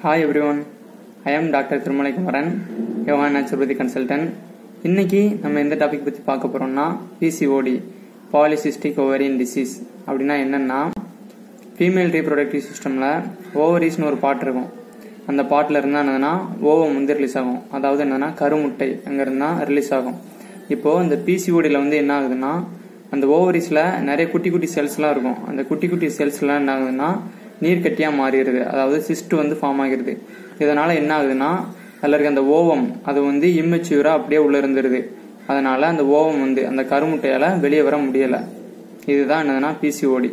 hi everyone I am doctor Thirumalai Kumaran yoga naturopathy consultant இன்னைக்கு நம்ம எந்த டாபிக் பற்றி பார்க்க போகிறோம்னா பிசிஓடி பாலிசிஸ்டிக் ஓவரியன் டிசீஸ் அப்படின்னா என்னென்னா ஃபீமேல் ரீப்ரொடக்டிவ் சிஸ்டமில் ஓவரீஸ்னு ஒரு பாட் இருக்கும் அந்த பாட்டில் இருந்தால் என்னதுன்னா ஓவம் வந்து ரிலீஸ் ஆகும் அதாவது என்னன்னா கருமுட்டை அங்கேருந்து தான் ரிலீஸ் ஆகும் இப்போது இந்த பிசிஓடியில் வந்து என்ன ஆகுதுன்னா அந்த ஓவரிஸில் நிறைய குட்டி குட்டி செல்ஸ்லாம் இருக்கும் அந்த குட்டி குட்டி செல்ஸ்லாம் என்ன ஆகுதுன்னா நீர்க்கட்டியாக மாறிடுது அதாவது சிஸ்ட் வந்து ஃபார்ம் ஆகிருது இதனால் என்ன ஆகுதுன்னா அதில் இருக்க அந்த ஓவம் அது வந்து இம்மெச்சூராக அப்படியே உள்ள இருந்துருது அதனால் அந்த ஓவம் வந்து அந்த கருமுட்டையால் வெளியே வர முடியலை இதுதான் என்னதுன்னா பிசிஓடி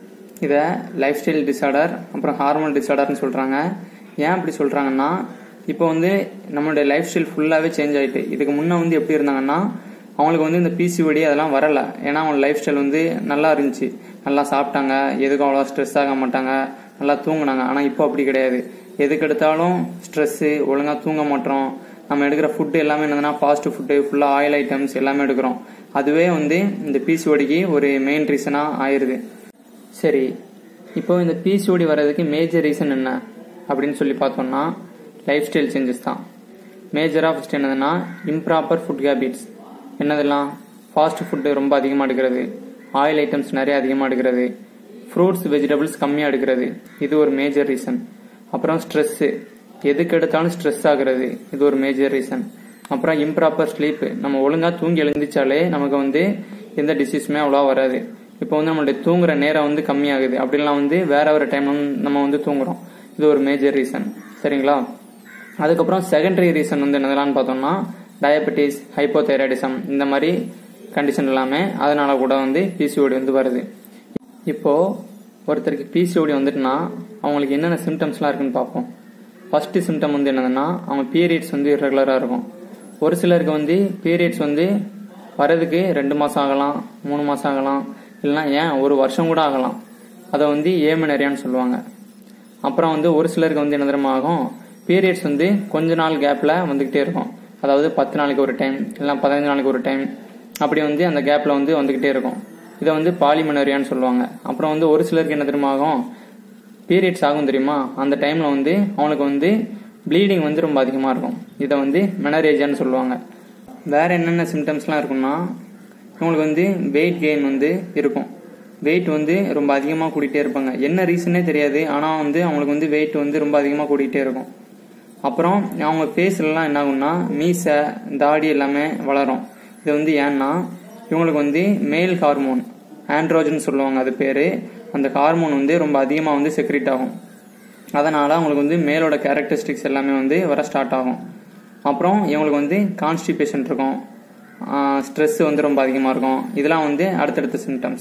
இதை லைஃப் ஸ்டைல் டிசார்டர் அப்புறம் ஹார்மோன் டிசார்டர்னு சொல்கிறாங்க ஏன் அப்படி சொல்கிறாங்கன்னா இப்போ வந்து நம்மளுடைய லைஃப் ஸ்டைல் ஃபுல்லாகவே சேஞ்ச் ஆகிட்டு இதுக்கு முன்னே வந்து எப்படி இருந்தாங்கன்னா அவங்களுக்கு வந்து இந்த பிசிஓடி அதெல்லாம் வரலை ஏன்னா அவங்க லைஃப் ஸ்டைல் வந்து நல்லா இருந்துச்சு நல்லா சாப்பிட்டாங்க எதுக்கும் அவ்வளோ ஸ்ட்ரெஸ் ஆக மாட்டாங்க நல்லா தூங்குனாங்க ஆனால் இப்போ அப்படி கிடையாது எதுக்கு எடுத்தாலும் ஸ்ட்ரெஸ்ஸு ஒழுங்காக தூங்க மாட்டோம் நம்ம எடுக்கிற ஃபுட்டு எல்லாமே என்னதுன்னா ஃபாஸ்ட் ஃபுட்டு ஃபுல்லாக ஆயில் ஐட்டம்ஸ் எல்லாமே எடுக்கிறோம் அதுவே வந்து இந்த பிசிஓடிக்கு ஒரு மெயின் ரீசனாக ஆயிடுது சரி இப்போ இந்த பிசிஓடி வர்றதுக்கு மேஜர் ரீசன் என்ன அப்படின்னு சொல்லி பார்த்தோம்னா லைஃப் ஸ்டைல் சேஞ்சஸ் தான் மேஜராக ஃபஸ்ட் என்னதுன்னா இம்ப்ராப்பர் ஃபுட் ஹேபிட்ஸ் என்னதெல்லாம் ஃபாஸ்ட் ஃபுட்டு ரொம்ப அதிகமாக எடுக்கிறது ஆயில் ஐட்டம்ஸ் நிறைய அதிகமாக எடுக்கிறது ஃப்ரூட்ஸ் வெஜிடபிள்ஸ் கம்மியாக எடுக்கிறது இது ஒரு மேஜர் ரீசன் அப்புறம் ஸ்ட்ரெஸ்ஸு எதுக்கு எடுத்தாலும் ஸ்ட்ரெஸ் ஆகுறது இது ஒரு மேஜர் ரீசன் அப்புறம் இம்ப்ராப்பர் ஸ்லீப் நம்ம ஒழுங்காக தூங்கி எழுந்திரிச்சாலே நமக்கு வந்து எந்த டிசீஸுமே அவ்வளோவா வராது இப்போ வந்து நம்மளுடைய தூங்குற நேரம் வந்து கம்மியாகுது அப்படிலாம் வந்து வேற ஒரு டைம் நம்ம வந்து தூங்குறோம் இது ஒரு மேஜர் ரீசன் சரிங்களா அதுக்கப்புறம் செகண்டரி ரீசன் வந்து என்னதெல்லாம் பார்த்தோம்னா டயபெட்டிஸ் ஹைப்போதைராய்டிசம் இந்த மாதிரி கண்டிஷன் எல்லாமே அதனால கூட வந்து பிசிஓடி வந்து வருது இப்போ ஒருத்தருக்கு பிசிஓடி வந்துட்டுனா அவங்களுக்கு என்னென்ன சிம்டம்ஸ்லாம் இருக்குன்னு பார்ப்போம் ஃபர்ஸ்ட் சிம்டம் வந்து என்னதுன்னா அவங்க பீரியட்ஸ் வந்து இரெகுலராக இருக்கும் ஒரு சிலருக்கு வந்து பீரியட்ஸ் வந்து வரதுக்கு ரெண்டு மாதம் ஆகலாம் மூணு மாதம் ஆகலாம் இல்லைனா ஏன் ஒரு வருஷம் கூட ஆகலாம் அதை வந்து ஏமனரியான்னு சொல்லுவாங்க அப்புறம் வந்து ஒரு சிலருக்கு வந்து என்ன தெரியுமா ஆகும் பீரியட்ஸ் வந்து கொஞ்ச நாள் கேப்பில் வந்துக்கிட்டே இருக்கும் அதாவது பத்து நாளைக்கு ஒரு டைம் இல்லைனா பதினஞ்சு நாளைக்கு ஒரு டைம் அப்படி வந்து அந்த கேப்பில் வந்து வந்துக்கிட்டே இருக்கும் இதை வந்து பாலிமனரியான்னு சொல்லுவாங்க அப்புறம் வந்து ஒரு சிலருக்கு என்ன தெரியுமா ஆகும் பீரியட்ஸ் ஆகும் தெரியுமா அந்த டைமில் வந்து அவனுக்கு வந்து ப்ளீடிங் வந்து ரொம்ப அதிகமாக இருக்கும் இதை வந்து மெனரேஜான்னு சொல்லுவாங்க வேறு என்னென்ன சிம்டம்ஸ்லாம் இருக்கும்னா இவங்களுக்கு வந்து வெயிட் கெயின் வந்து இருக்கும் வெயிட் வந்து ரொம்ப அதிகமாக கூட்டிகிட்டே இருப்பாங்க என்ன ரீசனே தெரியாது ஆனால் வந்து அவங்களுக்கு வந்து வெயிட் வந்து ரொம்ப அதிகமாக கூட்டிகிட்டே இருக்கும் அப்புறம் அவங்க ஃபேஸ்லலாம் என்ன ஆகும்னா மீசை தாடி எல்லாமே வளரும் இது வந்து ஏன்னா இவங்களுக்கு வந்து மேல் ஹார்மோன் ஆண்ட்ரோஜன் சொல்லுவாங்க அது பேர் அந்த ஹார்மோன் வந்து ரொம்ப அதிகமாக வந்து செக்ரிட் ஆகும் அதனால் அவங்களுக்கு வந்து மேலோட கேரக்டரிஸ்டிக்ஸ் எல்லாமே வந்து வர ஸ்டார்ட் ஆகும் அப்புறம் இவங்களுக்கு வந்து கான்ஸ்டிபேஷன் இருக்கும் ஸ்ட்ரெஸ் வந்து ரொம்ப அதிகமாக இருக்கும் இதெல்லாம் வந்து அடுத்தடுத்த சிம்டம்ஸ்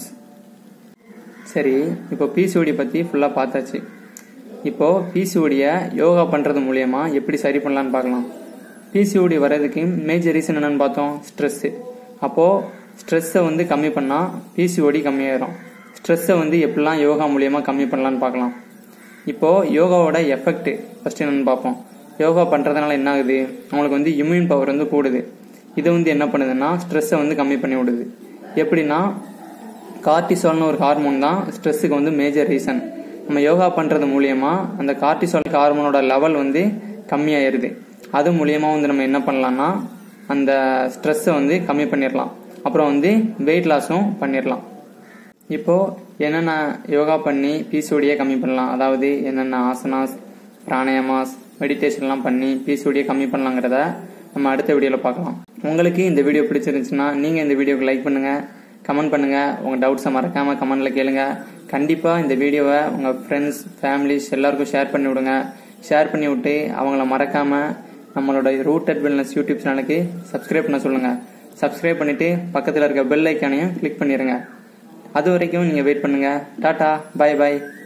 சரி இப்போ பிசிஓடி பற்றி ஃபுல்லாக பார்த்தாச்சு இப்போது பிசிஓடியை யோகா பண்ணுறது மூலயமா எப்படி சரி பண்ணலான்னு பார்க்கலாம் பிசிஓடி வர்றதுக்கு மேஜர் ரீசன் என்னன்னு பார்த்தோம் ஸ்ட்ரெஸ்ஸு அப்போது ஸ்ட்ரெஸ்ஸை வந்து கம்மி பண்ணால் பிசிஓடி கம்மியாயிரும் ஸ்ட்ரெஸ்ஸை வந்து எப்படிலாம் யோகா மூலியமாக கம்மி பண்ணலான்னு பார்க்கலாம் இப்போது யோகாவோட எஃபெக்ட் ஃபஸ்ட் என்னன்னு பார்ப்போம் யோகா பண்ணுறதுனால என்ன ஆகுது அவங்களுக்கு வந்து இம்யூன் பவர் வந்து கூடுது இது வந்து என்ன பண்ணுதுன்னா ஸ்ட்ரெஸ்ஸை வந்து கம்மி பண்ணி விடுது எப்படின்னா கார்டிசால்னு ஒரு ஹார்மோன் தான் ஸ்ட்ரெஸ்ஸுக்கு வந்து மேஜர் ரீசன் நம்ம யோகா பண்ணுறது மூலியமா அந்த கார்டிசால் ஹார்மோனோட லெவல் வந்து கம்மியாயிருது அது மூலியமா வந்து நம்ம என்ன பண்ணலாம்னா அந்த ஸ்ட்ரெஸ்ஸை வந்து கம்மி பண்ணிடலாம் அப்புறம் வந்து வெயிட் லாஸும் பண்ணிடலாம் இப்போ என்னென்ன யோகா பண்ணி பிசிஓடியை கம்மி பண்ணலாம் அதாவது என்னென்ன ஆசனாஸ் பிராணயமாஸ் மெடிடேஷன்லாம் பண்ணி பிசிஓடியை கம்மி பண்ணலாங்கிறத நம்ம அடுத்த வீடியோவில் பார்க்கலாம் உங்களுக்கு இந்த வீடியோ பிடிச்சிருந்துச்சுன்னா நீங்கள் இந்த வீடியோக்கு லைக் பண்ணுங்கள் கமெண்ட் பண்ணுங்கள் உங்கள் டவுட்ஸை மறக்காமல் கமெண்டில் கேளுங்க கண்டிப்பாக இந்த வீடியோவை உங்கள் ஃப்ரெண்ட்ஸ் ஃபேமிலிஸ் எல்லாருக்கும் ஷேர் பண்ணி விடுங்க ஷேர் பண்ணி விட்டு அவங்கள மறக்காமல் நம்மளோட ரூட்டட் வெல்னஸ் யூடியூப் சேனலுக்கு சப்ஸ்கிரைப் பண்ண சொல்லுங்கள் சப்ஸ்கிரைப் பண்ணிவிட்டு பக்கத்தில் இருக்க பெல் ஐக்கானையும் கிளிக் பண்ணிடுங்க அது வரைக்கும் நீங்கள் வெயிட் பண்ணுங்கள் டாட்டா பாய் பாய்